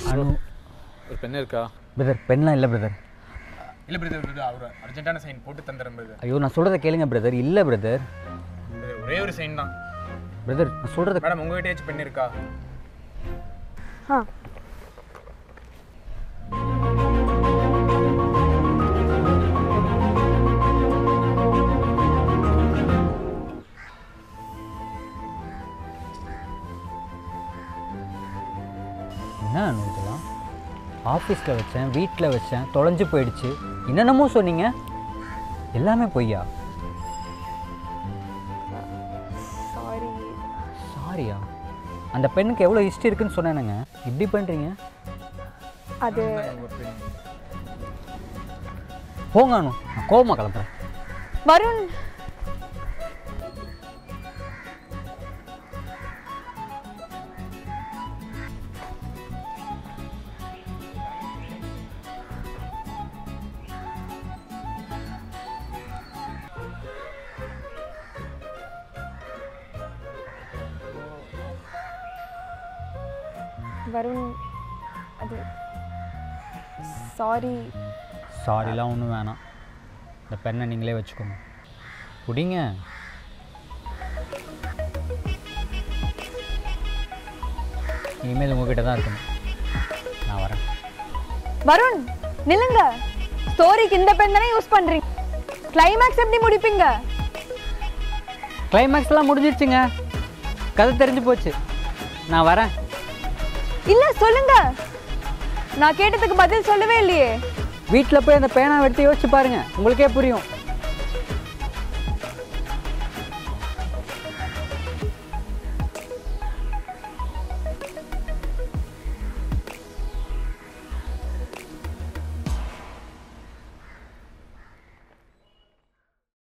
அனு ஒரு பெண் இருக்கா பிரதர் பெண்லாம் இல்லை பிரதர் இல்லை பிரதர் பிரதர் அவர் அர்ஜென்ட்டான சைன் போட்டு தந்துடுறேன் பிரதர் ஐயோ நான் சொல்கிறத கேளுங்க பிரதர் இல்லை பிரதர் ஒரே ஒரு சைன் தான் பிரதர் நான் சொல்கிறத மேடம் உங்ககிட்டயாச்சும் பெண் இருக்கா ஆ என்ன அனு இதெல்லாம் ஆஃபீஸில் வச்சேன் வீட்டில் வச்சேன் தொலைஞ்சு போயிடுச்சு என்னென்னமோ சொன்னீங்க எல்லாமே பொய்யா சாரி சாரியா அந்த பெண்ணுக்கு எவ்வளோ ஹிஸ்ட்ரி இருக்குன்னு சொன்னேனுங்க இப்படி பண்ணுறீங்க அது ஒரு பெண் போங்க அனு நான் கோபமாக கிளம்புறேன் வருண் வருண் அது சாரி சாரிலாம் ஒன்றும் வேணாம் இந்த பெண்ணை நீங்களே வச்சுக்கோங்க குடிங்க இனிமேல் உங்ககிட்ட தான் இருக்கணும் நான் வரேன் வருண் நில்லுங்க ஸ்டோரிக்கு இந்த பென் தானே யூஸ் பண்றீங்க கிளைமேக்ஸ் எப்படி முடிப்பீங்க கிளைமேக்ஸ்லாம் முடிஞ்சிருச்சுங்க கதை தெரிஞ்சு போச்சு நான் வரேன் இல்ல சொல்லுங்க நான் கேட்டதுக்கு பதில் சொல்லவே இல்லையே வீட்டில் போய் அந்த பேனா எடுத்து யோசிச்சு பாருங்க உங்களுக்கே புரியும்